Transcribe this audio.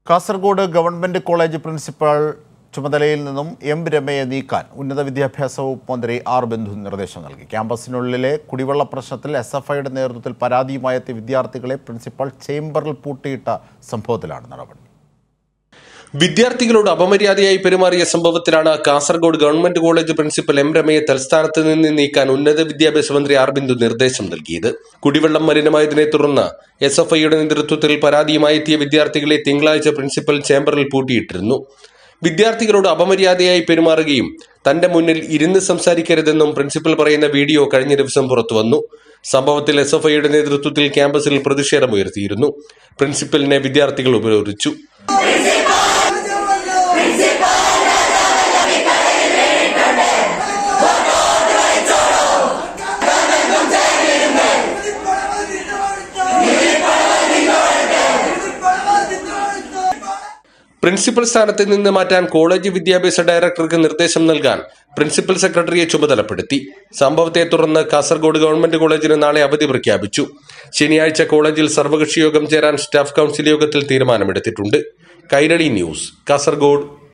Kasaragod government college principal ചുമതലയിൽ നിന്നും M രമയെ നീക്കാൻ ഉന്നത വിദ്യാഭ്യാസ വകുപ്പ് മന്ത്രി ആർ ബന്ധു നിർദ്ദേശം നൽകി ക്യാമ്പസിനുള്ളിലെ കുടിവെള്ള പ്രശ്നത്തിൽ എസ് എഫ് ഐയുടെ നേതൃത്വത്തിൽ പരാതിയുമായി എത്തിയ വിദ്യാർത്ഥികളെ പ്രിൻസിപ്പൽ ചേംബറിൽ പൂട്ടിയിട്ട സംഭവത്തിലാണ് നടപടി വിദ്യാർത്ഥികളോട് അപമര്യാദയായി പെരുമാറിയ സംഭവത്തിലാണ് Kasaragod government college principal M രമയെ തൽസ്ഥാനത്ത് നിന്ന് നീക്കാൻ ഉന്നത വിദ്യാഭ്യാസ മന്ത്രി ആർ ബിന്ദു നിർദ്ദേശം നൽകിയത് കുടിവെള്ളം മലിനമായതിനെ തുടർന്ന് എസ് എഫ് ഐയുടെ നേതൃത്വത്തിൽ പരാതിയുമായി എത്തിയ വിദ്യാർത്ഥികളെ തിങ്കളാഴ്ച പ്രിൻസിപ്പൽ ചേംബറിൽ പൂട്ടിയിട്ടിരുന്നു വിദ്യാർത്ഥികളോട് അപമര്യാദയായി പെരുമാറുകയും തന്റെ മുന്നിൽ ഇരുന്ന് സംസാരിക്കരുതെന്നും പ്രിൻസിപ്പൽ പറയുന്ന വീഡിയോ കഴിഞ്ഞ ദിവസം പുറത്തുവന്നു സംഭവത്തിൽ എസ് എഫ് ഐയുടെ നേതൃത്വത്തിൽ ക്യാമ്പസിൽ പ്രതിഷേധമുയർത്തിയിരുന്നു പ്രിൻസിപ്പലിനെ വിദ്യാർത്ഥികൾ ഉപരോധിച്ചു പ്രിൻസിപ്പൽ സ്ഥാനത്ത് നിന്ന് മാറ്റാൻ കോളേജ് വിദ്യാഭ്യാസ ഡയറക്ടർക്ക് നിർദ്ദേശം നൽകാൻ പ്രിൻസിപ്പൽ സെക്രട്ടറിയെ ചുമതലപ്പെടുത്തി സംഭവത്തെ തുടർന്ന് കാസർഗോഡ് ഗവൺമെന്റ് കോളേജിന് നാളെ അവധി പ്രഖ്യാപിച്ചു ശനിയാഴ്ച കോളേജിൽ സർവകക്ഷി യോഗം ചേരാൻ സ്റ്റാഫ് കൗൺസിൽ യോഗത്തിൽ തീരുമാനമെടുത്തിട്ടുണ്ട് കൈരളി ന്യൂസ് കാസർഗോഡ്